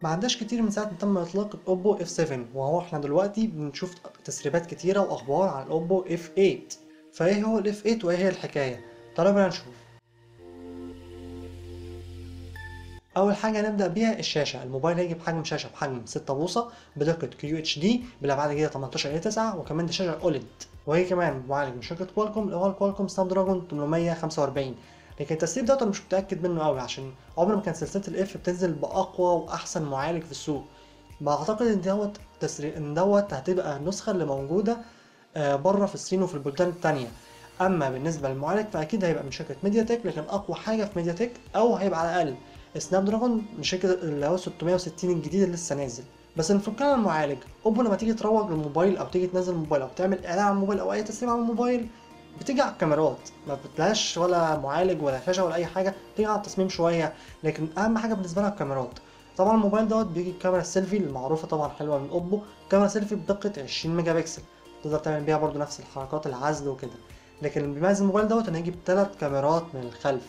ما عداش كتير من ساعة ما تم إطلاق الأوبو F7 وهو احنا دلوقتي بنشوف تسريبات كتيرة وأخبار عن الأوبو F8 فإيه هو ال F8 وإيه هي الحكاية؟ تعالوا بينا نشوف أول حاجة هنبدأ بيها الشاشة الموبايل هيجي بحجم شاشة بحجم 6 بوصة بدقة QHD بالأبعاد الجديدة 18 ل 9 وكمان دي شاشة OLED وهي كمان معالج من شركة كوالكوم اللي هو الكوالكوم سناب دراجون 845 لكن التسريب دوت انا مش متاكد منه قوي عشان عمر ما كان سلسله الاف بتنزل باقوى واحسن معالج في السوق بعتقد ان دوت تسريب ان دوت هتبقى النسخه اللي موجوده بره في الصين وفي البلدان التانية اما بالنسبه للمعالج فاكيد هيبقى من شركه ميديا تك لكن اقوى حاجه في ميديا تك او هيبقى على الاقل سناب دراجون من شركه اللي هو 660 الجديد اللي لسه نازل بس نفكنا المعالج اوبو لما تيجي تروج للموبايل او تيجي تنزل موبايل او تعمل اعلان على الموبايل او اي تسريب على الموبايل بتيجي على الكاميرات ما بتلاقيش ولا معالج ولا شاشه ولا اي حاجه بتيجي على التصميم شويه لكن اهم حاجه بالنسبه لها الكاميرات طبعا الموبايل دوت بيجي الكاميرا السيلفي المعروفه طبعا حلوه من اوبو كاميرا سيلفي بدقه 20 ميجا بكسل تقدر تعمل بيها برضو نفس الحركات العزل وكده لكن اللي بيميز الموبايل دوت انه يجيب ثلاث كاميرات من الخلف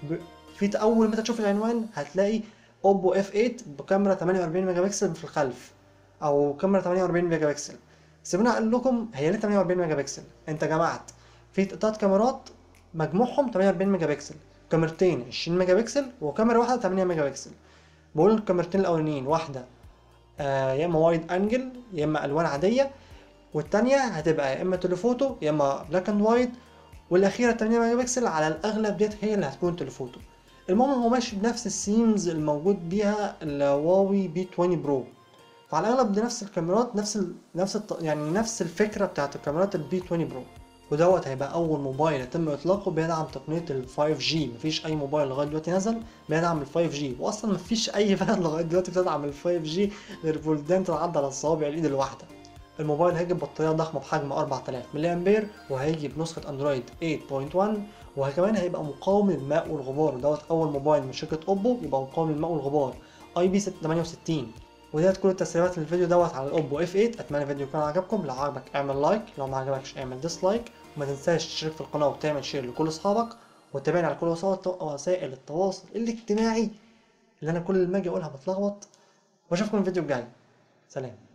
في اول ما تشوف العنوان هتلاقي اوبو اف 8 بكاميرا 48 ميجا بكسل في الخلف او كاميرا 48 ميجا بكسل سيبونا اقول لكم هي ليه 48 ميجا بكسل انت جمعت في تلات كاميرات مجموعهم 48 ميجا بكسل كاميرتين 20 ميجا بكسل وكاميرا واحده 8 ميجا بكسل بقول الكاميرتين الاولانيين واحده آه يا اما وايد انجل يا اما الوان عاديه والتانية هتبقى يا اما تليفوتو يا اما بلاك اند وايت والاخيره 8 ميجا بكسل على الاغلب ديت هي اللي هتكون تليفوتو المهم هو ماشي بنفس السيمز الموجود بيها الهواوي بي 20 برو فعلى الاغلب دي نفس الكاميرات نفس ال... نفس الط... يعني نفس الفكره بتاعت الكاميرات البي 20 برو ودوت هيبقى اول موبايل يتم اطلاقه بيدعم تقنيه ال 5G مفيش اي موبايل لغايه دلوقتي نزل بيدعم ال 5G واصلا مفيش اي بلد لغايه دلوقتي بتدعم ال 5G غير بلدان تتعدى على الصوابع الايد الواحده الموبايل هيجي ببطاريه ضخمه بحجم 4000 ملي امبير وهيجي بنسخه اندرويد 8.1 وكمان هيبقى مقاوم للماء والغبار دوت اول موبايل من شركه اوبو يبقى مقاوم للماء والغبار اي بي 68 وديت كل التسريبات للفيديو دوت على الاوبو اف 8 اتمنى الفيديو يكون عجبكم لو عجبك اعمل لايك لو ما عجبكش اعمل ديسلايك وما تنساش تشترك في القناه وتعمل شير لكل اصحابك وتتابعني على كل وسائل التواصل الاجتماعي اللي انا كل ما اجي اقولها بتلخبط واشوفكم الفيديو الجاي سلام